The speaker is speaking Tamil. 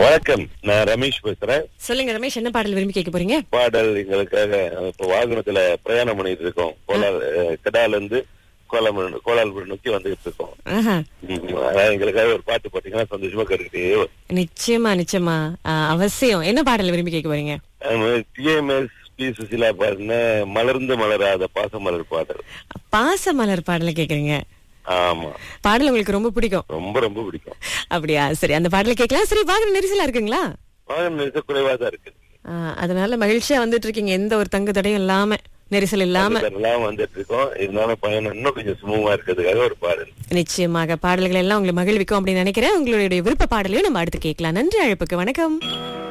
வணக்கம் நான் ரமேஷ் பேசுறேன் சொல்லுங்க ரமேஷ் என்ன பாடல் விரும்பி கேட்க போறீங்க பாடல் எங்களுக்காக இப்ப வாகனத்துல பிரயாணம் பண்ணிட்டு இருக்கோம் கோலார் அஹ், கெடால இருந்து கோலாம கோலால்புரம் நோக்கி வந்துகிட்டு இருக்கோம் ஆஹா. ம், அதான் எங்களுக்காக ஒரு பாட்டு போட்டீங்கன்னா சந்தோஷமா கேட்டுக்கிட்டே நிச்சயமா நிச்சயமா ஆ, அவசியம் என்ன பாடல் விரும்பி கேட்க போறீங்க டிஎம்எஸ் பி சுசிலா பாடின மலர்ந்து மலராத பாசமலர் பாடல் பாச மலர் பாடல கேக்குறீங்க ஆமா பாடல் உங்களுக்கு ரொம்ப பிடிக்கும் ரொம்ப ரொம்ப பிடிக்கும் அப்படியா சரி அந்த பாடல கேட்கலாம் சரி வாகன நெரிசலா இருக்குங்களா வாகன நெரிசல் குறைவா தான் இருக்கு ஆ, அதனால மகிழ்ச்சியா வந்துட்டு இருக்கீங்க எந்த ஒரு தங்கு தடையும் இல்லாம நெரிசல் இல்லாம எல்லாம் வந்துட்டு இருக்கோம் இருந்தாலும் பயணம் இன்னும் கொஞ்சம் சுமூகமா இருக்கிறதுக்காக ஒரு பாடல் நிச்சயமாக பாடல்கள் எல்லாம் உங்களை மகிழ்விக்கும் அப்படின்னு நினைக்கிறேன் உங்களுடைய விருப்ப பாடலையும் நம்ம அடுத்து கேட்கலாம் நன்றி அழைப்புக்கு வணக்கம்